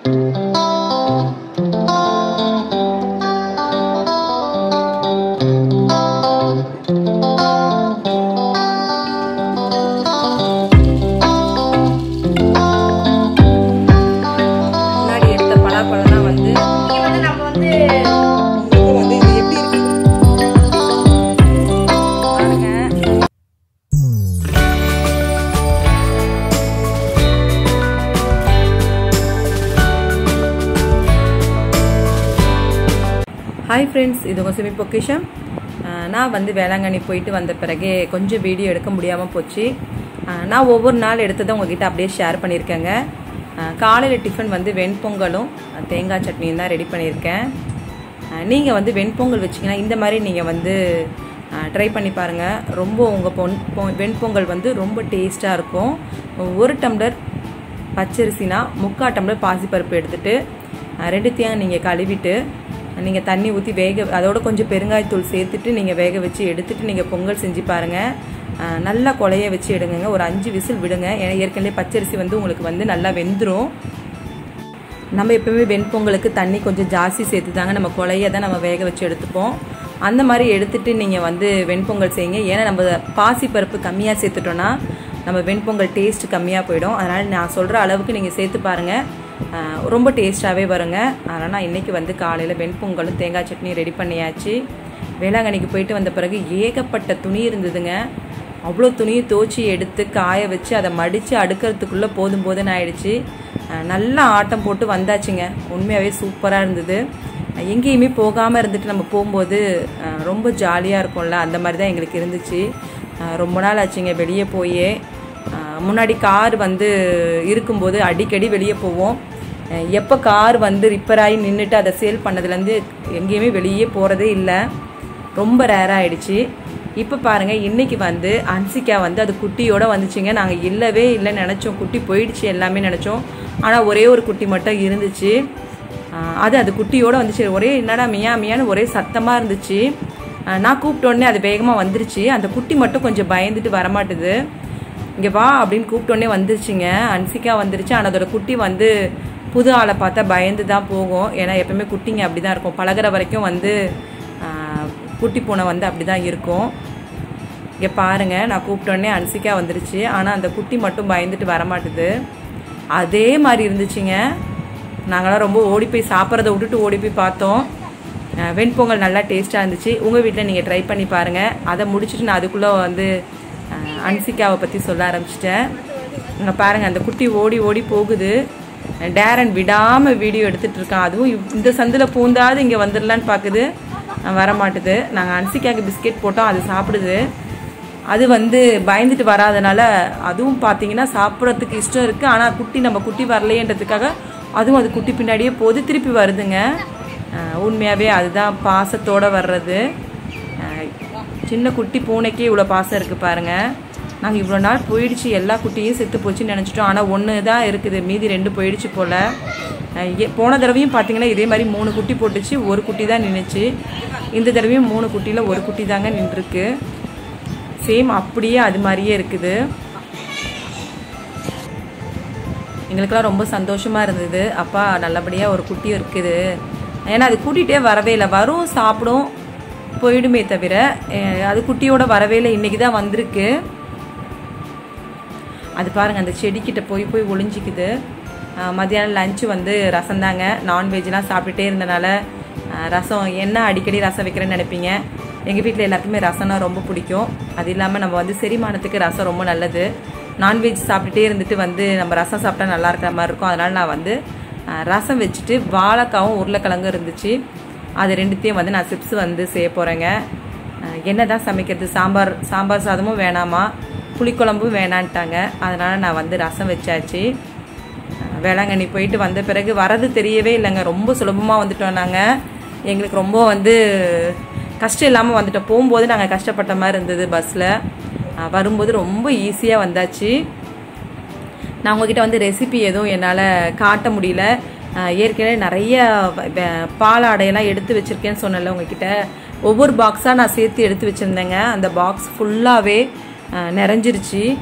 முன்னாடி எடுத்த பலாப்பழம்லாம் வந்து இங்க வந்து நம்ம வந்து உங்களுக்கு வந்து இது எப்படி இருக்கு பாருங்க ஹாய் ஃப்ரெண்ட்ஸ் இது உங்கள் சிமி பொக்கிஷம் அஹ் நான் வந்து வேளாங்கண்ணி போயிட்டு வந்த பிறகு கொஞ்சம் வீடியோ எடுக்க முடியாமல் போச்சு அஹ் நான் ஒவ்வொரு நாள் எடுத்ததை உங்ககிட்ட அப்படியே ஷேர் பண்ணியிருக்கேங்க காலையில் டிஃபன் வந்து வெண்பொங்கலும் அஹ் தேங்காய் சட்னியும் தான் ரெடி பண்ணியிருக்கேன் நீங்கள் வந்து வெண்பொங்கல் வச்சிங்கன்னா இந்த மாதிரி நீங்கள் வந்து ட்ரை பண்ணி பாருங்கள் ரொம்ப உங்கள் பொன் பொ- வெண்பொங்கல் வந்து ரொம்ப டேஸ்ட்டாக இருக்கும் ஒரு டம்ளர் பச்சரிசினா முக்கால் டம்ளர் பாசிப்பருப்பு எடுத்துட்டு அஹ் ரெண்டுத்தையும் நீங்கள் கழுவிட்டு நீங்கள் தண்ணி ஊற்றி வேக அதோட கொஞ்சம் பெருங்காயத்தூள் சேர்த்துட்டு நீங்கள் வேக வச்சு எடுத்துட்டு நீங்கள் பொங்கல் செஞ்சு பாருங்கள் அஹ் நல்லா குழைய வச்சு எடுங்க ஒரு அஞ்சு விசில் விடுங்க ஏன்னா ஏற்கனவே பச்சரிசி வந்து உங்களுக்கு வந்து நல்லா வெந்துடும் நம்ம எப்பவுமே வெண்பொங்கலுக்கு தண்ணி கொஞ்சம் ஜாஸ்தி சேர்த்து தாங்க நம்ம குழைய தான் நம்ம வேக வச்சு எடுத்துப்போம் அந்த மாதிரி எடுத்துட்டு நீங்கள் வந்து வெண்பொங்கல் செய்யுங்க ஏன்னா நம்ம பாசிப்பருப்பு கம்மியாக சேர்த்துட்டோன்னா நம்ம வெண்பொங்கல் டேஸ்ட் கம்மியாக போயிடும் அதனால் நான் சொல்கிற அளவுக்கு நீங்கள் சேர்த்து பாருங்கள் ஆஹ் ரொம்ப டேஸ்ட்டாகவே வருங்க அதனால் நான் இன்றைக்கி வந்து காலையில் வெண்பொங்கலும் தேங்காய் சட்னியும் ரெடி பண்ணியாச்சு வேளாங்கண்ணிக்கு போயிட்டு வந்த பிறகு ஏகப்பட்ட துணி இருந்ததுங்க அவ்வளோ துணியை துவச்சி எடுத்து காய வச்சு அதை மடித்து அடுக்கிறதுக்குள்ளே போதும் போதுன்னு ஆயிடுச்சு அஹ் நல்லா ஆட்டம் போட்டு வந்தாச்சுங்க உண்மையாகவே சூப்பராக இருந்தது அஹ் எங்கேயுமே போகாமல் இருந்துட்டு நம்ம போகும்போது அஹ் ரொம்ப ஜாலியாக இருக்கும்ல அந்த மாதிரி தான் எங்களுக்கு இருந்துச்சு அஹ் ரொம்ப நாள் ஆச்சுங்க வெளியே போயே அஹ் முன்னாடி கார் வந்து இருக்கும்போது அடிக்கடி வெளியே போவோம் அஹ் எப்போ கார் வந்து ரிப்பேர் ஆகி நின்றுட்டு அதை சேல் பண்ணதுலேருந்து எங்கேயுமே வெளியே போகிறதே இல்லை ரொம்ப ரேர் ஆயிடுச்சு இப்போ பாருங்க இன்னைக்கு வந்து அன்சிகா வந்து அது குட்டியோட வந்துச்சுங்க நாங்கள் இல்லவே இல்லைன்னு நினச்சோம் குட்டி போயிடுச்சு எல்லாமே நினச்சோம் ஆனால் ஒரே ஒரு குட்டி மட்டும் இருந்துச்சு ஆஹ் அது அது குட்டியோட வந்துச்சு ஒரே என்னடா மியா மியான்னு ஒரே சத்தமாக இருந்துச்சு ஆஹ் நான் கூப்பிட்ட உடனே அது வேகமாக வந்துருச்சு அந்த குட்டி மட்டும் கொஞ்சம் பயந்துட்டு வரமாட்டுது இங்கே வா அப்படின்னு கூப்பிட்ட உடனே வந்துருச்சுங்க அன்சிகா வந்துருச்சு ஆனால் அதோட குட்டி வந்து புது ஆளை பார்த்தா பயந்து தான் போகும் ஏன்னா எப்பவுமே குட்டிங்க அப்படி தான் இருக்கும் பழகுற வரைக்கும் வந்து ஆஹ், குட்டி பூனை வந்து அப்படி தான் இருக்கும் இங்கே பாருங்க நான் கூப்பிட்ட உடனே அன்சிகா வந்துருச்சு ஆனால் அந்த குட்டி மட்டும் பயந்துட்டு வரமாட்டுது அதே மாதிரி இருந்துச்சுங்க நாங்களாம் ரொம்ப ஓடி போய் சாப்பிட்றத விட்டுட்டு ஓடி போய் பார்த்தோம் அஹ் வெண்பொங்கல் நல்லா டேஸ்ட்டாக இருந்துச்சு உங்கள் வீட்டில் நீங்கள் ட்ரை பண்ணி பாருங்கள் அதை முடிச்சுட்டு நான் அதுக்குள்ளே வந்து அஹ், அன்சிகாவை பற்றி சொல்ல ஆரம்பிச்சிட்டேன் இங்கே பாருங்கள் அந்த குட்டி ஓடி ஓடி போகுது டேரன் விடாமல் வீடியோ எடுத்துகிட்டு இருக்கான் அதுவும் இவ்- இந்த சந்தில் பூந்தாது இங்கே வந்துடலான்னு பார்க்குது அஹ் வரமாட்டுது நாங்கள் அன்சிகாவுக்கு பிஸ்கெட் போட்டோம் அது சாப்பிடுது அது வந்து பயந்துட்டு வராதனால அதுவும் பார்த்தீங்கன்னா சாப்பிட்றதுக்கு இஷ்டம் இருக்குது ஆனால் குட்டி நம்ம குட்டி வரலையன்றதுக்காக அதுவும் அது குட்டி பின்னாடியே போது திருப்பி வருதுங்க அஹ் உண்மையாகவே அதுதான் பாசத்தோடு வர்றது அஹ் சின்ன குட்டி பூனைக்கே இவ்வளோ பாசம் இருக்குது பாருங்கள் நாங்கள் இவ்வளோ நாள் போயிடுச்சு எல்லா குட்டியும் செத்து போச்சுன்னு நினச்சிட்டோம் ஆனால் ஒன்று தான் இருக்குது மீதி ரெண்டு போயிடுச்சு போல் அஹ் ஏ- போன தடவையும் பார்த்தீங்கன்னா இதே மாதிரி மூணு குட்டி போட்டுச்சு ஒரு குட்டி தான் நின்றுச்சு இந்த தடவையும் மூணு குட்டியில் ஒரு குட்டி தாங்க நின்றுருக்கு சேம் அப்படியே அது மாதிரியே இருக்குது எங்களுக்கெல்லாம் ரொம்ப சந்தோஷமாக இருந்தது அப்பா நல்லபடியாக ஒரு குட்டி இருக்குது ஏன்னா அது கூட்டிகிட்டே வரவே இல்லை வரும் சாப்பிடும் போயிடுமே தவிர அஹ் அது குட்டியோட வரவே இல்லை இன்றைக்கி தான் வந்திருக்கு அது பாருங்கள் அந்த செடிக்கிட்ட போய் போய் ஒளிஞ்சிக்குது அஹ் மத்தியானம் லஞ்சு வந்து ரசம் தாங்க நான்வெஜ்லாம் சாப்பிட்டுட்டே இருந்தனால அஹ் ரசம் என்ன அடிக்கடி ரசம் வைக்கிறேன்னு நினைப்பீங்க எங்கள் வீட்டில் எல்லாருக்குமே ரசம்னா ரொம்ப பிடிக்கும் அது இல்லாமல் நம்ம வந்து செரிமானத்துக்கு ரசம் ரொம்ப நல்லது நான்வெஜ் சாப்பிட்டுட்டே இருந்துட்டு வந்து நம்ம ரசம் சாப்பிட்டா நல்லா இருக்கிற மாதிரி இருக்கும் அதனால் நான் வந்து அஹ் ரசம் வச்சுட்டு வாழைக்காவும் உருளைக்கிழங்கும் இருந்துச்சு அது ரெண்டுத்தையும் வந்து நான் சிப்ஸ் வந்து செய்ய போகிறேங்க என்ன தான் சமைக்கிறது சாம்பார் சாம்பார் சாதமும் வேணாமா புளிக்குழம்பும் வேணான்ட்டாங்க அதனால் நான் வந்து ரசம் வச்சாச்சு அஹ் வேளாங்கண்ணி போயிட்டு வந்த பிறகு வரது தெரியவே இல்லைங்க ரொம்ப சுலபமாக வந்துட்டோம் நாங்கள் எங்களுக்கு ரொம்ப வந்து கஷ்டம் இல்லாமல் வந்துட்டோம் போகும்போது நாங்கள் கஷ்டப்பட்ட மாதிரி இருந்தது பஸ்ஸில் வரும்போது ரொம்ப ஈஸியாக வந்தாச்சு நான் உங்ககிட்ட வந்து ரெசிபி எதுவும் என்னால் காட்ட முடியல அஹ் ஏற்கனவே நிறைய வ- வ- பாலாடையெல்லாம் எடுத்து வச்சுருக்கேன்னு சொன்னேன்ல உங்ககிட்ட ஒவ்வொரு பாக்ஸாக நான் சேர்த்து எடுத்து வச்சுருந்தேங்க அந்த பாக்ஸ் ஃபுல்லாகவே நிறைஞ்சிருச்சு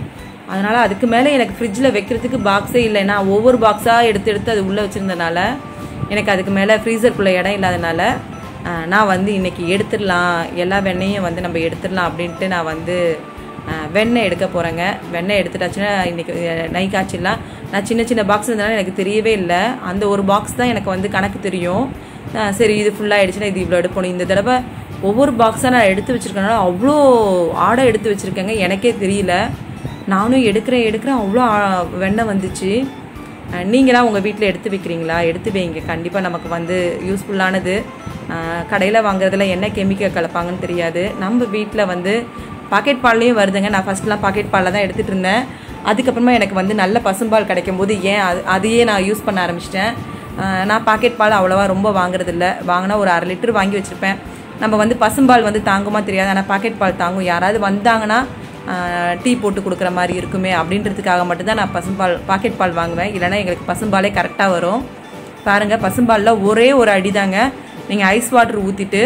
அதனால் அதுக்கு மேலே எனக்கு ஃப்ரிட்ஜில் வைக்கிறதுக்கு பாக்ஸே இல்லை நான் ஒவ்வொரு பாக்ஸாக எடுத்து எடுத்து அது உள்ளே வச்சுருந்தனால எனக்கு அதுக்கு மேலே ஃப்ரீசருக்குள்ளே இடம் இல்லாதனால அஹ், நான் வந்து இன்னைக்கு எடுத்துடலாம் எல்லா வெண்ணையும் வந்து நம்ம எடுத்துடலாம் அப்படின்ட்டு நான் வந்து அஹ், வெண்ணெய் எடுக்க போகிறேங்க வெண்ணெய் எடுத்துட்டாச்சுன்னா இன்றைக்கி நெய் காய்ச்சிடலாம் நான் சின்ன சின்ன பாக்ஸ் இருந்தனால எனக்கு தெரியவே இல்லை அந்த ஒரு பாக்ஸ் தான் எனக்கு வந்து கணக்கு தெரியும் அஹ், சரி இது ஃபுல்லாக ஆயிடுச்சுன்னா இது இவ்வளோ எடுப்பணும் இந்த தடவை ஒவ்வொரு பாக்ஸாக நான் எடுத்து வச்சுருக்கனால அவ்வளோ ஆடை எடுத்து வச்சுருக்கேங்க எனக்கே தெரியல நானும் எடுக்கிறேன் எடுக்கிறேன் அவ்வளோ ஆ- வெண்ணெய் வந்துச்சு அஹ், நீங்களாம் உங்கள் வீட்டில் எடுத்து வைக்கிறீங்களா எடுத்து வைங்க கண்டிப்பாக நமக்கு வந்து யூஸ்ஃபுல்லானது கடையில் வாங்குறதுல என்ன கெமிக்கல் கலப்பாங்கன்னு தெரியாது நம்ம வீட்டில் வந்து பாக்கெட் பால்லையும் வருதுங்க நான் ஃபஸ்ட்லாம் பாக்கெட் பாலில் தான் எடுத்துகிட்டு இருந்தேன் அதுக்கப்புறமா எனக்கு வந்து நல்ல பசும்பால் கிடைக்கும் போது ஏன் அது அதையே நான் யூஸ் பண்ண ஆரம்பிச்சிட்டேன் நான் பாக்கெட் பால் அவ்வளோவா ரொம்ப வாங்குறதில்ல வாங்கினா ஒரு அரை லிட்டர் வாங்கி வச்சுருப்பேன் நம்ம வந்து பசும்பால் வந்து தாங்குமா தெரியாது ஆனால் பாக்கெட் பால் தாங்கும் யாராவது வந்தாங்கன்னா ஆஹ், டீ போட்டு கொடுக்குற மாதிரி இருக்குமே அப்படின்றதுக்காக மட்டும்தான் நான் பசும்பால் பாக்கெட் பால் வாங்குவேன் இல்லைன்னா எங்களுக்கு பசும்பாலே கரெக்டாக வரும் பாருங்கள் பசும்பாலில் ஒரே ஒரு அடி தாங்க நீங்கள் ஐஸ் வாட்டர் ஊற்றிட்டு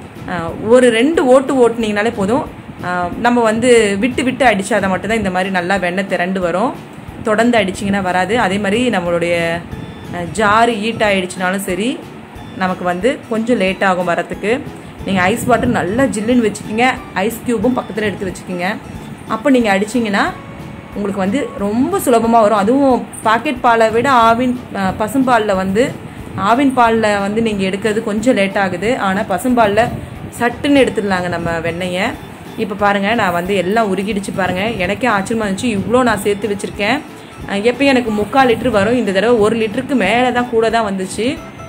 ஒரு ரெண்டு ஓட்டு ஓட்டுனீங்கனாலே போதும் ஆஹ், நம்ம வந்து விட்டு விட்டு அடித்தாதான் மட்டும்தான் இந்த மாதிரி நல்லா வெண்ணெய் திரண்டு வரும் தொடர்ந்து அடிச்சிங்கன்னா வராது அதே மாதிரி நம்மளுடைய ஜாரு ஹீட் ஆயிடுச்சுனாலும் சரி நமக்கு வந்து கொஞ்சம் லேட் ஆகும் வரத்துக்கு நீங்கள் ஐஸ் வாட்டர் நல்லா ஜில்லுன்னு வச்சுக்கிங்க ஐஸ் க்யூபும் பக்கத்தில் எடுத்து வச்சுக்கிங்க அப்போ நீங்கள் அடிச்சிங்கன்னா உங்களுக்கு வந்து ரொம்ப சுலபமாக வரும் அதுவும் பாக்கெட் பாலை விட ஆவின் அஹ், பசும்பாலில் வந்து ஆவின் பாலில் வந்து நீங்கள் எடுக்கிறது கொஞ்சம் லேட் ஆகுது ஆனால் பசும்பாலில் சட்டுன்னு எடுத்துடலாங்க நம்ம வெண்ணெயை இப்போ பாருங்கள் நான் வந்து எல்லாம் உருகிடுச்சு பாருங்கள் எனக்கே ஆச்சரியமா இருந்துச்சு இவ்வளோ நான் சேர்த்து வச்சுருக்கேன் எப்பயும் எனக்கு முக்கால் லிட்டர் வரும் இந்த தடவை ஒரு லிட்டருக்கு மேலே தான் கூட தான் வந்துச்சு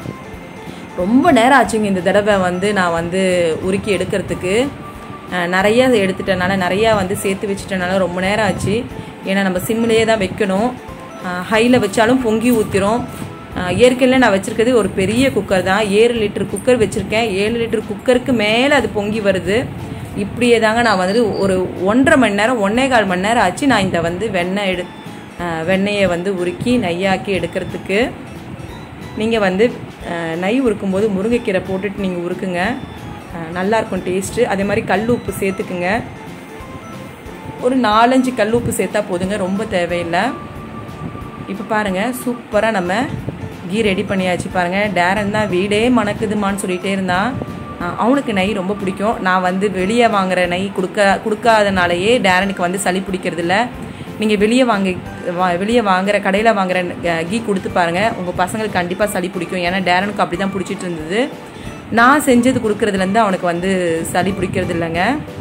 ரொம்ப நேரம் ஆச்சுங்க இந்த தடவை வந்து நான் வந்து உருக்கி எடுக்கிறதுக்கு அஹ், நிறைய எடுத்துட்டனால நிறையா வந்து சேர்த்து வச்சுட்டனால ரொம்ப நேரம் ஆச்சு ஏன்னா நம்ம சிம்லேயே தான் வைக்கணும் ஹையில் வச்சாலும் பொங்கி ஊற்றிரும் ஏற்கனவே நான் வச்சுருக்கிறது ஒரு பெரிய குக்கர் தான் ஏழு லிட்டர் குக்கர் வச்சுருக்கேன் ஏழு லிட்டர் குக்கருக்கு மேலே அது பொங்கி வருது இப்படியே தாங்க நான் வந்து ஒரு ஒன்றரை மணி நேரம் ஒன்றே கால் மணி நேரம் ஆச்சு நான் இந்த வந்து வெண்ணெய் எடு அஹ், வெண்ணெயை வந்து உருக்கி நெய்யாக்கி எடுக்கிறதுக்கு நீங்கள் வந்து அஹ், நெய் உருக்கும்போது முருங்கைக்கீரை போட்டுட்டு நீங்கள் உருக்குங்க அஹ், நல்லா இருக்கும் டேஸ்ட்டு அதே மாதிரி கல் உப்பு சேர்த்துக்குங்க ஒரு நாலஞ்சு கல் உப்பு சேர்த்தா போதுங்க ரொம்ப தேவையில்லை இப்போ பாருங்கள் சூப்பராக நம்ம கீ ரெடி பண்ணியாச்சு பாருங்கள் டேரன் தான் வீடே மணக்குதுமான்னு சொல்லிகிட்டே இருந்தான் அஹ், அவனுக்கு நெய் ரொம்ப பிடிக்கும் நான் வந்து வெளியே வாங்குற நெய் கொடுக்க கொடுக்காதனாலேயே டேரனுக்கு வந்து சளி பிடிக்கிறது இல்ல நீங்கள் வெளியே வாங்கி வா வெளியே வாங்குற கடையில் வாங்குற அஹ், கீ கொடுத்து பாருங்கள் உங்கள் பசங்களுக்கு கண்டிப்பாக சளி பிடிக்கும் ஏன்னா டேரனுக்கு அப்படி தான் பிடிச்சிட்டு இருந்தது நான் செஞ்சது கொடுக்குறதுலேருந்து அவனுக்கு வந்து சளி பிடிக்கிறது இல்லைங்க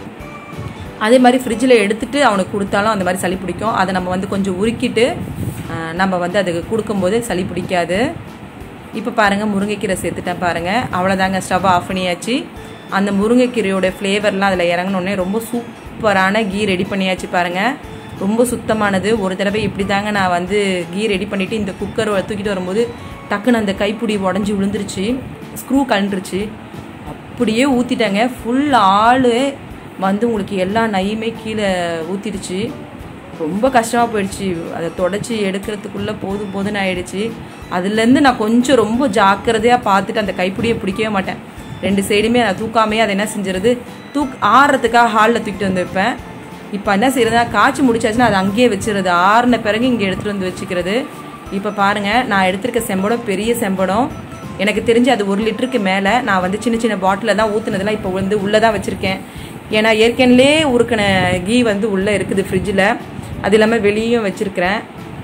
அதே மாதிரி ஃப்ரிட்ஜில் எடுத்துட்டு அவனுக்கு கொடுத்தாலும் அந்த மாதிரி சளி பிடிக்கும் அதை நம்ம வந்து கொஞ்சம் உருக்கிட்டு ஆஹ், நம்ம வந்து அதுக்கு கொடுக்கும்போது சளி பிடிக்காது இப்போ பாருங்கள் முருங்கைக்கீரை சேர்த்துட்டேன் பாருங்கள் அவ்வளோதாங்க ஸ்டவ் ஆஃப் பண்ணியாச்சு அந்த முருங்கைக்கீரையோட ஃப்ளேவர்லாம் அதில் இறங்கினோடனே ரொம்ப சூப்பரான கீ ரெடி பண்ணியாச்சு பாருங்கள் ரொம்ப சுத்தமானது ஒரு தடவை இப்படி தாங்க நான் வந்து கீ ரெடி பண்ணிவிட்டு இந்த குக்கர் தூக்கிட்டு வரும்போது டக்குன்னு அந்த கைப்பிடி உடஞ்சி விழுந்துருச்சு ஸ்க்ரூ கழண்டுருச்சு அப்படியே ஊற்றிட்டேங்க ஃபுல் ஆள் வந்து உங்களுக்கு எல்லா நையுமே கீழே ஊற்றிடுச்சு ரொம்ப கஷ்டமாக போயிடுச்சு அதை தொடச்சி எடுக்கிறதுக்குள்ளே போதும் போதுன்னு ஆயிடுச்சு அதுலேருந்து நான் கொஞ்சம் ரொம்ப ஜாக்கிரதையாக பார்த்துட்டு அந்த கைப்பிடியை பிடிக்கவே மாட்டேன் ரெண்டு சைடுமே அதை தூக்காமையே அதை என்ன செஞ்சிருது தூக் ஆறுறதுக்காக ஹாலில் தூக்கிட்டு வந்து வைப்பேன் இப்போ என்ன செய்யறதுனா காய்ச்சி முடிச்சாச்சுன்னா அதை அங்கேயே வச்சிருது ஆறுன பிறகு இங்கே எடுத்துகிட்டு வந்து வச்சுக்கிறது இப்போ பாருங்கள் நான் எடுத்திருக்க செம்படம் பெரிய செம்படம் எனக்கு தெரிஞ்சு அது ஒரு லிட்டருக்கு மேலே நான் வந்து சின்ன சின்ன பாட்டிலில் தான் ஊற்றுனதெல்லாம் இப்போ வந்து உள்ளே தான் வச்சுருக்கேன் ஏன்னா ஏற்கனவே உருக்கின கீ வந்து உள்ளே இருக்குது ஃப்ரிட்ஜில் அது இல்லாமல் வெளியும் வச்சுருக்கிறேன்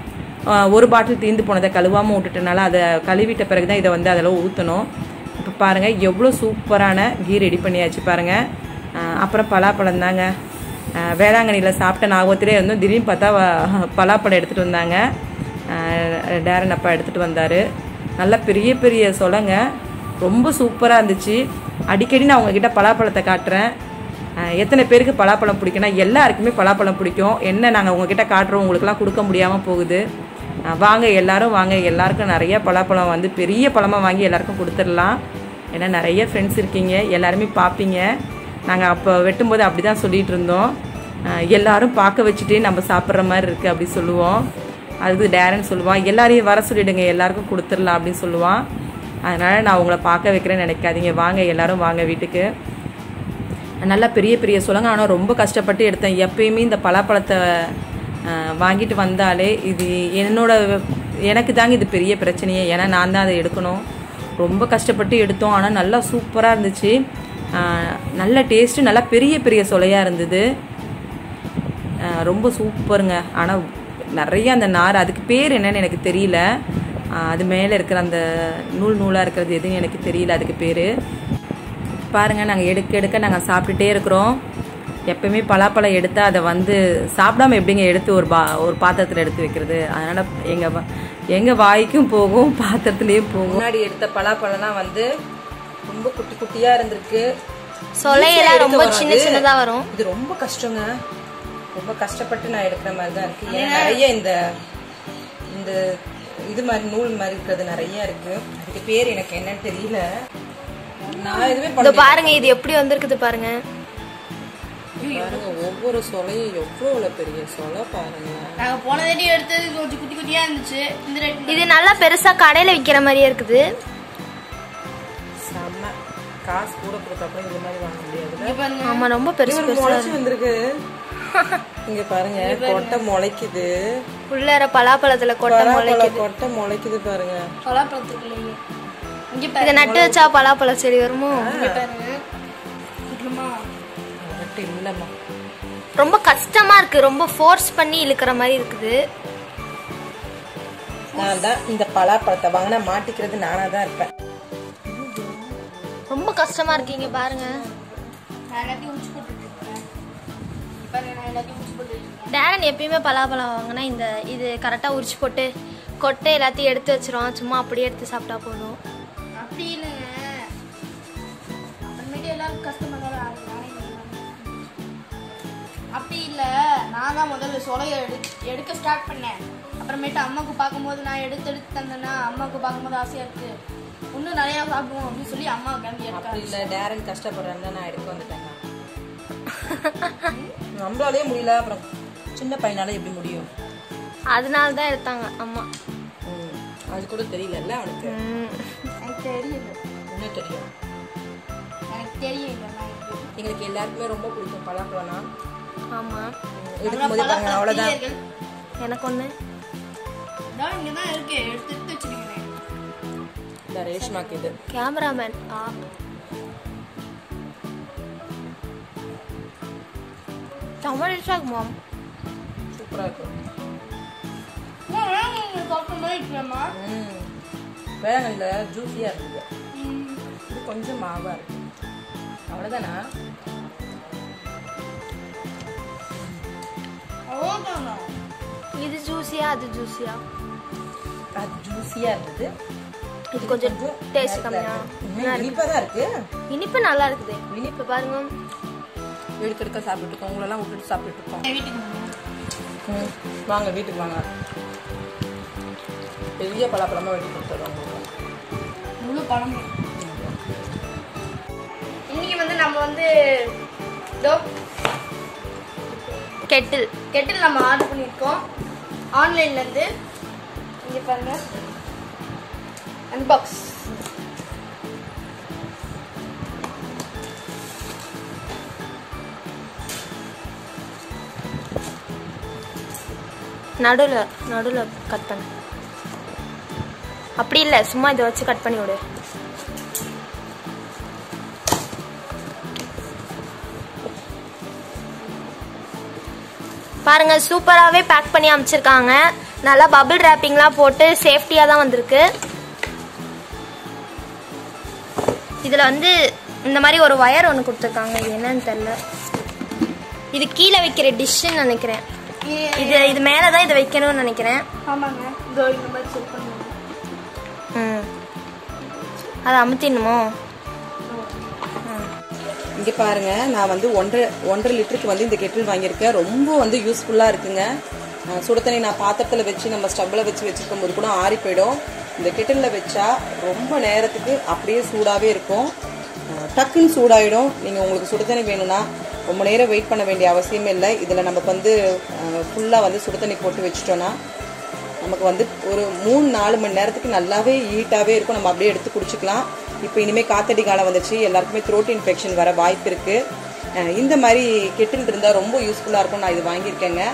ஒரு பாட்டில் தீர்ந்து போனதை கழுவாமல் விட்டுட்டனால அதை கழுவிட்ட பிறகு தான் இதை வந்து அதில் ஊற்றணும் இப்போ பாருங்கள் எவ்வளோ சூப்பரான கீ ரெடி பண்ணியாச்சு பாருங்கள் அப்புறம் பலாப்பழம் தாங்க வேளாங்கண்ணியில் சாப்பிட்ட ஞாபகத்திலே இருந்தோம் திடீர்னு பார்த்தா வ- பலாப்பழம் எடுத்துகிட்டு வந்தாங்க அஹ் டேரன் அப்பா எடுத்துகிட்டு வந்தார் நல்லா பெரிய பெரிய சொலங்க ரொம்ப சூப்பராக இருந்துச்சு அடிக்கடி நான் உங்ககிட்ட பலாப்பழத்தை காட்டுறேன் அஹ் எத்தனை பேருக்கு பலாப்பழம் பிடிக்கும்னா எல்லாருக்குமே பலாப்பழம் பிடிக்கும் என்ன நாங்கள் உங்ககிட்ட காட்டுறோம் உங்களுக்குலாம் கொடுக்க முடியாமல் போகுது அஹ் வாங்க எல்லாரும் வாங்க எல்லாருக்கும் நிறைய பலாப்பழம் வந்து பெரிய பழமாக வாங்கி எல்லாருக்கும் கொடுத்துடலாம் ஏன்னா நிறைய ஃப்ரெண்ட்ஸ் இருக்கீங்க எல்லாருமே பார்ப்பீங்க நாங்கள் அப்போ வெட்டும்போது அப்படி தான் சொல்லிகிட்டு இருந்தோம் அஹ் எல்லாரும் பார்க்க வச்சுட்டே நம்ம சாப்பிட்ற மாதிரி இருக்குது அப்படி சொல்லுவோம் அது டேரன் சொல்லுவான் எல்லாரையும் வர சொல்லிடுங்க எல்லாருக்கும் கொடுத்துடலாம் அப்படின்னு சொல்லுவான் அதனால் நான் உங்களை பார்க்க வைக்கிறேன்னு நினைக்காதீங்க வாங்க எல்லாரும் வாங்க வீட்டுக்கு நல்லா பெரிய பெரிய சொல்லுங்க ஆனால் ரொம்ப கஷ்டப்பட்டு எடுத்தேன் எப்பயுமே இந்த பலாப்பழத்தை அஹ், வாங்கிட்டு வந்தாலே இது என்னோட எனக்கு தாங்க இது பெரிய பிரச்சனையே ஏன்னா நான் தான் அதை எடுக்கணும் ரொம்ப கஷ்டப்பட்டு எடுத்தோம் ஆனால் நல்லா சூப்பராக இருந்துச்சு அஹ், நல்ல டேஸ்ட்டு நல்லா பெரிய பெரிய சொலையாக இருந்தது அஹ் ரொம்ப சூப்பருங்க ஆனால் நிறைய அந்த நார் அதுக்கு பேர் என்னன்னு எனக்கு தெரியல அஹ் அது மேலே இருக்கிற அந்த நூல் நூலாக இருக்கிறது எதுவும் எனக்கு தெரியல அதுக்கு பேர் பாருங்கள் நாங்கள் எடுக்க எடுக்க நாங்கள் சாப்பிட்டுட்டே இருக்கிறோம் எப்பயுமே பலாப்பழம் எடுத்தால் அதை வந்து சாப்பிடாம எப்படிங்க எடுத்து ஒரு பா ஒரு பாத்திரத்தில் எடுத்து வைக்கிறது அதனால் எங்கள் எங்கள் வாய்க்கும் போகும் பாத்திரத்துலேயும் போகும் முன்னாடி எடுத்த பலாப்பழம்லாம் வந்து ரொம்ப குட்டி குட்டியாக இருந்திருக்கு சொலையெல்லாம் ஈஸியா ரொம்ப எடுக்க சின்ன வராது. சின்னதா வரும் இது ரொம்ப கஷ்டங்க ரொம்ப கஷ்டப்பட்டு நான் எடுக்கிற மாதிரி தான் இருக்கு ஏன்னா நிறைய இந்த இந்த இது மாதிரி நூல் மாதிரி இருக்கிறது நிறைய இருக்கு அதுக்கு பேர் எனக்கு என்னன்னு தெரியல நான் எதுவுமே இதோ பண்ண பாருங்க இது எப்படி வந்திருக்குது பாருங்க பாருங்க ஒவ்வொரு சொலையும் எவ்வளவு பெரிய சொலை பாருங்க நாங்க போன தாட்டி எடுத்தது கொஞ்சம் குட்டி குட்டியா இருந்துச்சு இந்த ரேட் இது நல்லா பெருசா கடையில விக்கிற மாதிரியே இருக்குது செம்ம காசு கூட கொடுத்தப்ப இந்த மாதிரி வாங்க முடியாதுல்ல பாருங்க ஆமா ரொம்ப பெருசு இவர் பெருசா முளைச்சு வந்திருக்கு இங்க பாருங்க கொட்டை முளைக்குது உள்ளார பலாப்பழத்துல கொட்டை முளை பலாப்பழம் கொட்டை முளைக்குது பாருங்க பலாப்பழத்துக்குள்ளேயே இங்க இதை நட்டு வச்சா பலாப்பழ செடி வருமோ பாருங்க குட்டுமா கொட்டை இல்லம்மா ரொம்ப கஷ்டமா இருக்கு ரொம்ப ஃபோர்ஸ் பண்ணி இழுக்கிற மாதிரி இருக்குது நான் தான் இந்த பலாப்பழத்தை வாங்கினா மாட்டிக்கிறது நானா தான் இருப்பேன் ரொம்ப கஷ்டமா இருக்கீங்க பாருங்க நான் எல்லாத்தையும் உச்சி போட்டுட்டு இருக்கேன் பாருங்க நான் எல்லாத்தையும் உச்சி போட்டு இருக்கேன் டேரன் எப்பயுமே பலாப்பழம் வாங்கினா இந்த இது கரெக்டாக உரிச்சு போட்டு கொட்டை எல்லாத்தையும் எடுத்து வச்சிரும் சும்மா அப்படியே எடுத்து சாப்பிட்டா போதும் அப்படி இல்லைங்க அப்புறமேட்டு எல்லாரும் கஷ்டமாக தான் ஆகுது. நானே பண்ணலாம். அப்படி இல்லை நான் தான் முதல்ல சொலையை எடு எடுக்க ஸ்டார்ட் பண்ணேன் அப்புறமேட்டு அம்மாவுக்கு பார்க்கும்போது நான் எடுத்து எடுத்து தந்தேன்னா அம்மாவுக்கு பார்க்கும்போது ஆசையாக இருக்கு இன்னும் நிறையா சாப்பிடுவோம் அப்படின்னு சொல்லி அம்மா கிளம்பி எடுக்க அப்படி இல்ல டேரன் கஷ்டப்படுறான்னு நான் எடுக்க வந்துட்டேன் நம்மளாலே முடியல அப்புறம் சின்ன பையனால எப்படி முடியும் அதனால தான் எடுத்தாங்க அம்மா ம், அது கூட தெரியலல்ல அவனுக்கு ம். எனக்கு தெரியல என்ன தெரியும் எனக்கு தெரியும் இதெல்லாம் எனக்கு. எங்களுக்கு எல்லாருக்குமே ரொம்ப பிடிக்கும் பலாப்பழம்னா ஆமா எடுக்கும்போது பாருங்க அவ்வளவுதான் பிரியர்கள். எனக்கு ஒன்று இதான் இங்கே தான் இருக்கு எடுத்து எடுத்து வச்சுருக்கேன் இந்த ரேஷ்மாக்கு இது கேமராமேன் ஆ தமிழ் மாம் சூப்பரா இருக்கும் சாப்பிட்ட மாதிரி இருக்கிறேம்மா ம் வேளாங்கல்ல ஜூஸியா இருக்குது இது கொஞ்சம் மாவா இருக்கு அவ்வளவுதானா அவ்வளோதானா இது ஜூஸியா அது ஜூஸியா அது ஜூஸியா இருந்தது இது கொஞ்சம் டேஸ்ட் கம்மியா இனிப்பா தான் இருக்கு இனிப்பு நல்லா இருக்குது இனிப்பு பாருங்க எடுக்க எடுக்க சாப்பிட்டு இருக்கோம் உங்களெல்லாம் விட்டுட்டு சாப்பிட்டு இருக்கோம் வீட்டுக்கு போகணும். ம், வாங்க வீட்டுக்கு வாங்க பெரிய பலாப்பழமா வெட்டி கொடுத்துருவோம் உங்களுக்கு முழு பழம் இன்னைக்கு வந்து நம்ம வந்து இதோ கெட்டில் கெட்டில் நம்ம ஆர்டர் பண்ணியிருக்கோம் ஆன்லைன்லேருந்து இங்கே பாருங்க அன்பாக்ஸ் நடுவில் நடுவில் கட் பண்ணு அப்படி இல்லை சும்மா இதை வச்சு கட் பண்ணி விடு பாருங்க சூப்பராகவே பேக் பண்ணி அமைச்சிருக்காங்க நல்லா பபிள் ரேப்பிங்லாம் போட்டு சேஃப்டியாக தான் வந்திருக்கு இதில் வந்து இந்த மாதிரி ஒரு ஒயர் ஒன்று கொடுத்துருக்காங்க இது என்னன்னு தெரில இது கீழே வைக்கிற டிஷ்ஷுன்னு நினைக்கிறேன் இது இது மேலே தான் இதை வைக்கணும்னு நினைக்கிறேன் ஆமாங்க இதோ இந்த மாதிரி செட் பண்ணுவோம் ம் அதை அமுத்திடணுமோ இங்கே பாருங்க நான் வந்து ஒன்றரை ஒன்றரை லிட்டருக்கு வந்து இந்த கெட்டில் வாங்கியிருக்கேன் ரொம்ப வந்து யூஸ்ஃபுல்லாக இருக்குங்க அஹ் சுடு தண்ணி நான் பாத்திரத்தில் வச்சு நம்ம ஸ்டவ்வில் வச்சு வச்சுருக்கும் போது கூட ஆறி போயிடும் இந்த கெட்டிலில் வச்சா ரொம்ப நேரத்துக்கு அப்படியே சூடாகவே இருக்கும் அஹ் டக்குன்னு சூடாயிடும் நீங்கள் உங்களுக்கு சுடு தண்ணி வேணும்னா ரொம்ப நேரம் வெயிட் பண்ண வேண்டிய அவசியமே இல்லை இதில் நமக்கு வந்து ஃபுல்லாக வந்து சுடு தண்ணி போட்டு வச்சிட்டோன்னா நமக்கு வந்து ஒரு மூணு நாலு மணி நேரத்துக்கு நல்லாவே ஹீட்டாகவே இருக்கும் நம்ம அப்படியே எடுத்து குடிச்சுக்கலாம் இப்போ இனிமேல் காத்தடி காலம் வந்துச்சு எல்லாருக்குமே த்ரோட் இன்ஃபெக்ஷன் வர வாய்ப்பு இருக்குது இந்த மாதிரி கெட்டில் இருந்தால் ரொம்ப யூஸ்ஃபுல்லாக இருக்கும் நான் இது வாங்கியிருக்கேங்க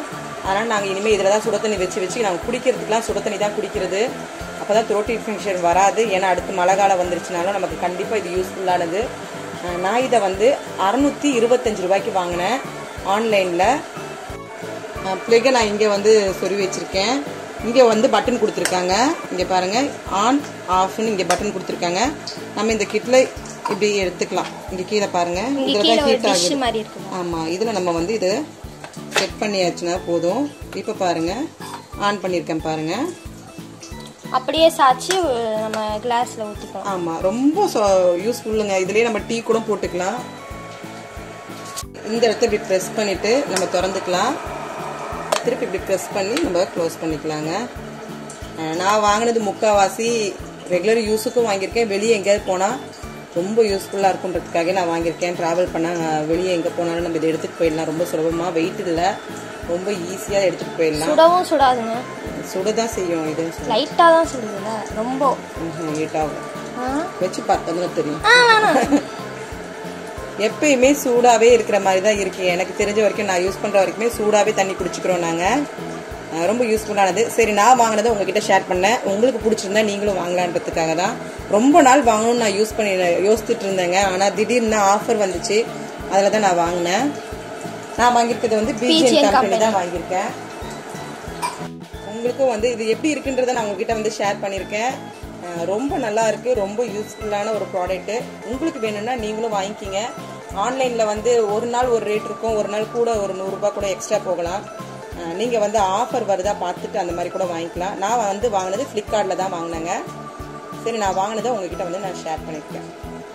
அதனால் நாங்கள் இனிமேல் இதில் தான் சுட தண்ணி வச்சு வச்சு நாங்கள் குடிக்கிறதுக்குலாம் சுட தண்ணி தான் குடிக்கிறது அப்போ தான் த்ரோட் இன்ஃபெக்ஷன் வராது ஏன்னா அடுத்து மழை காலம் வந்துருச்சுனாலும் நமக்கு கண்டிப்பாக இது யூஸ்ஃபுல்லானது அஹ் நான் இதை வந்து அறநூற்றி இருபத்தஞ்சு ரூபாய்க்கு வாங்கினேன் ஆன்லைனில் ப்ளேகை நான் இங்கே வந்து சொருவி வச்சுருக்கேன் இங்கே வந்து பட்டன் கொடுத்துருக்காங்க இங்கே பாருங்கள் ஆன் ஆஃப்னு இங்கே பட்டன் கொடுத்துருக்காங்க நம்ம இந்த கிட்டில் இப்படி எடுத்துக்கலாம் இங்கே கீழே பாருங்கள் இங்க இதில் கீழே தான் ஒரு ஹீட் டிஷ் ஆகுது மாதிரி இருக்கு ஆமாம் இதில் நம்ம வந்து இதை செட் பண்ணியாச்சுன்னா போதும் இப்போ பாருங்கள் ஆன் பண்ணியிருக்கேன் பாருங்கள் அப்படியே சாய்ச்சி நம்ம கிளாஸ்ல ஊத்திக்கலாம் ஆமாம் ரொம்ப யூஸ்ஃபுல்லுங்க இதுலேயே நம்ம டீ கூட போட்டுக்கலாம் இந்த இடத்த இப்படி ப்ரெஸ் பண்ணிவிட்டு நம்ம திறந்துக்கலாம் திருப்பி இப்படி ப்ரெஸ் பண்ணி நம்ம க்ளோஸ் பண்ணிக்கலாங்க அஹ் நான் வாங்கினது முக்கால்வாசி ரெகுலர் யூஸுக்கும் வாங்கியிருக்கேன் வெளியே எங்கேயாவது போனால் ரொம்ப யூஸ்ஃபுல்லாக இருக்குன்றதுக்காக நான் வாங்கியிருக்கேன் ட்ராவல் பண்ணால் வெளியே எங்கே போனாலும் நம்ம இதை எடுத்துகிட்டு போயிடலாம் ரொம்ப சுலபமாக வெயிட் இல்லை ரொம்ப ஈஸியாக எடுத்துகிட்டு போயிடலாம் சுடவும் சுடாதுங்க சுட தான் செய்யும் இது லைட்டா தான் சுடுதுல ரொம்ப ஹீட் ஆகும் ஆ? வச்சு பார்த்ததுல தெரியும் ஆ, வேணாம். எப்பயுமே சூடாவே இருக்கிற மாதிரி தான் இருக்கு எனக்கு தெரிஞ்ச வரைக்கும் நான் யூஸ் பண்ற வரைக்குமே சூடாவே தண்ணி குடிச்சுக்கிறோம் நாங்க அஹ் ரொம்ப யூஸ்ஃபுல்லானது சரி நான் வாங்கினதை உங்ககிட்ட ஷேர் பண்ணேன் உங்களுக்கு பிடிச்சிருந்தா நீங்களும் வாங்கலான்றதுக்காக தான் ரொம்ப நாள் வாங்கணும்னு நான் யூஸ் பண்ணி யோசிச்சுட்டு இருந்தேங்க ஆனால் திடீர்னு ஆஃபர் வந்துச்சு அதில் தான் நான் வாங்கினேன் நான் வாங்கியிருக்கிறது வந்து பிஜிஎன் BGN கம்பெனி தான் வாங்கியிருக்கேன் உங்களுக்கும் வந்து இது எப்படி இருக்குன்றதை நான் உங்ககிட்ட வந்து ஷேர் பண்ணியிருக்கேன் அஹ் ரொம்ப நல்லா இருக்கு ரொம்ப யூஸ்ஃபுல்லான ஒரு ப்ராடக்ட் உங்களுக்கு வேணும்னா நீங்களும் வாங்கிக்கிங்க ஆன்லைனில் வந்து ஒரு நாள் ஒரு ரேட் இருக்கும் ஒரு நாள் கூட ஒரு நூறுரூபா கூட எக்ஸ்ட்ரா போகலாம் அஹ் நீங்க வந்து ஆஃபர் வருதா பார்த்துட்டு அந்த மாதிரி கூட வாங்கிக்கலாம் நான் வந்து வாங்கினது ஃப்ளிப்கார்ட்டில் தான் வாங்கினேங்க சரி நான் வாங்கினதை உங்ககிட்ட வந்து நான் ஷேர் பண்ணியிருக்கேன்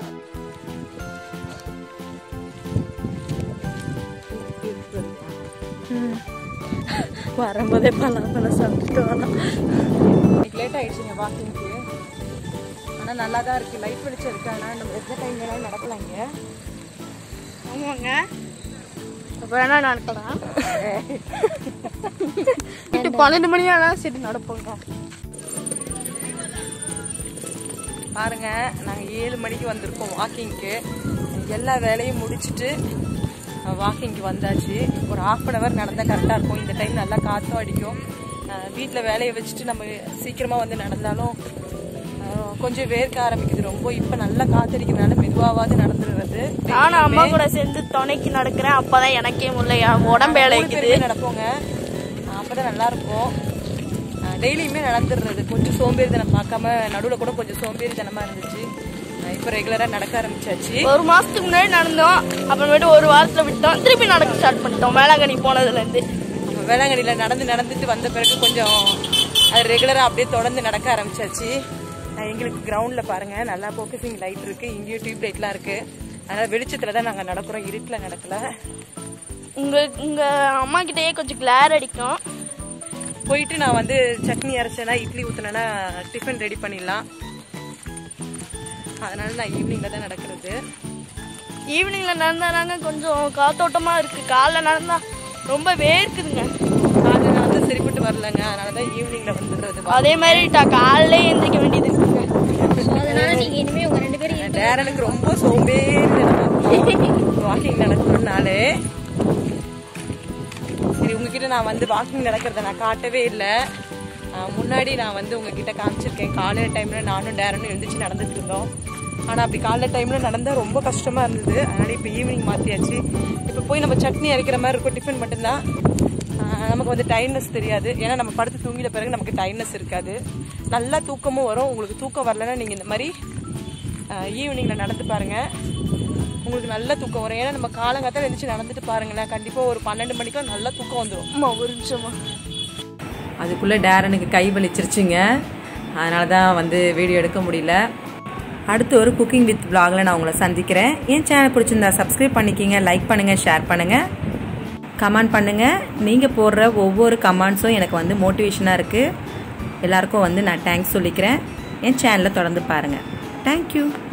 வரும்போதே பழம் பழம் சாப்பிட்டுட்டு வரலாம் இன்னைக்கு லேட் ஆயிடுச்சுங்க வாக்கிங்க்கு ஆனால் நல்லா தான் இருக்கு லைட் வெளிச்சம் இருக்கு ஆனால் நம்ம எந்த டைம் வேணாலும் நடக்கலாம் இங்கே ஆமாங்க அப்போ வேணா நடக்கலாம் நைட்டு பன்னெண்டு மணி ஆனால் சரி நடப்போங்க பாருங்க நாங்கள் ஏழு மணிக்கு வந்திருக்கோம் வாக்கிங்க்கு எல்லா வேலையும் முடிச்சுட்டு வாக்கிங்க்கு வந்தாச்சு ஒரு ஹாஃப் அன் ஹவர் நடந்தால் கரெக்டாக இருக்கும் இந்த டைம் நல்லா காற்றும் அடிக்கும் வீட்டில் வேலையை வச்சுட்டு நம்ம சீக்கிரமாக வந்து நடந்தாலும் அஹ், கொஞ்சம் வேர்க்க ஆரம்பிக்குது ரொம்ப இப்போ நல்லா காத்தடிக்கிறதுனால மெதுவாவது நடந்துடுறது நானும் அம்மா கூட சேர்ந்து துணைக்கு நடக்கிறேன் அப்பதான் எனக்கே முடியல என் உடம்பு மூணு இழைக்குது பேருமே நடப்போங்க அப்பதான் நல்லா இருக்கும் டெய்லியுமே நடந்துடுறது கொஞ்சம் சோம்பேறித்தனம் பார்க்காம நடுவில் கூட கொஞ்சம் சோம்பேறித்தனமா இருந்துச்சு அஹ் இப்போ ரெகுலரா நடக்க ஆரம்பிச்சாச்சு ஒரு மாசத்துக்கு முன்னாடி நடந்தோம் அப்புறமேட்டு ஒரு வாரத்துல விட்டோம் திருப்பி நடக்க ஸ்டார்ட் பண்ணிட்டோம் வேளாங்கண்ணி போனதுல இருந்து நம்ம வேளாங்கண்ணியில் நடந்து நடந்துட்டு வந்த பிறகு கொஞ்சம் அது ரெகுலராக அப்படியே தொடர்ந்து நடக்க ஆரம்பிச்சாச்சு அஹ் எங்களுக்கு கிரவுண்டில் பாருங்க நல்லா ஃபோக்கஸிங் லைட் இருக்கு இங்கேயும் டியூப் லைட்லாம் இருக்கு அதனால வெளிச்சத்தில் தான் நாங்கள் நடக்கிறோம் இருட்டில் நடக்கல உங்க உங்க அம்மா கிட்டயே கொஞ்சம் கிளார் அடிக்கும் போயிட்டு நான் வந்து சட்னி அரைச்சேன்னா இட்லி ஊற்றினேன்னா டிஃபன் ரெடி பண்ணிடலாம் அதனால நான் ஈவினிங்கில் தான் நடக்கிறது ஈவினிங்ல நடந்தாங்க கொஞ்சம் காத்தோட்டமா இருக்கு காலைல நடந்தா ரொம்ப வேர்க்குதுங்க அது நான் வந்து சரிப்பட்டு வரலங்க அதனால தான் ஈவினிங்கில் வந்துடுறது அதே மாதிரி டா- காலையிலே எந்திரிக்க வேண்டியது இருக்குங்க அதனால நீங்க இனிமே உங்க ரெண்டு பேரும் டேரனுக்கு ரொம்ப சோம்பேறி வாக்கிங் நடக்கணும்னாலே சரி உங்ககிட்ட நான் வந்து வாக்கிங் நடக்கிறத நான் காட்டவே இல்லை முன்னாடி நான் வந்து உங்ககிட்ட காமிச்சிருக்கேன் காலையில டைமில் நானும் டேரனும் எழுந்திரிச்சு நடந்துட்டு இருந்தோம் ஆனால் அப்படி காலைல டைமில் நடந்தால் ரொம்ப கஷ்டமாக இருந்தது அதனால் இப்போ ஈவினிங் மாற்றியாச்சு இப்போ போய் நம்ம சட்னி அரைக்கிற மாதிரி இருக்கும் டிஃபன் மட்டும்தான் ஆஹ் நமக்கு வந்து டைட்னஸ் தெரியாது ஏன்னா நம்ம படுத்து தூங்கிட்ட பிறகு நமக்கு டைட்னஸ் இருக்காது நல்லா தூக்கமும் வரும் உங்களுக்கு தூக்கம் வரலன்னா நீங்கள் இந்த மாதிரி ஈவினிங்கில் நடந்து பாருங்க உங்களுக்கு நல்ல தூக்கம் வரும் ஏன்னா நம்ம காலங்காத்தால எழுந்திரிச்சு நடந்துட்டு பாருங்களேன் கண்டிப்பாக ஒரு பன்னெண்டு மணிக்கெல்லாம் நல்லா தூக்கம் வந்துடும் அம்மா ஒரு நிமிஷமா அதுக்குள்ளே டேரனுக்கு கை வலிச்சிருச்சுங்க அதனால தான் வந்து வீடியோ எடுக்க முடியல அடுத்து ஒரு குக்கிங் வித் vlogல நான் உங்களை சந்திக்கிறேன் என் சேனல் பிடிச்சிருந்தா சப்ஸ்கிரைப் பண்ணிக்கிங்க லைக் பண்ணுங்கள் ஷேர் பண்ணுங்கள் கமெண்ட் பண்ணுங்கள் நீங்கள் போடுற ஒவ்வொரு கமெண்ட்ஸும் எனக்கு வந்து மோட்டிவேஷனாக இருக்குது எல்லாருக்கும் வந்து நான் தேங்க்ஸ் சொல்லிக்கிறேன் என் சேனலை தொடர்ந்து பாருங்கள் தேங்க்யூ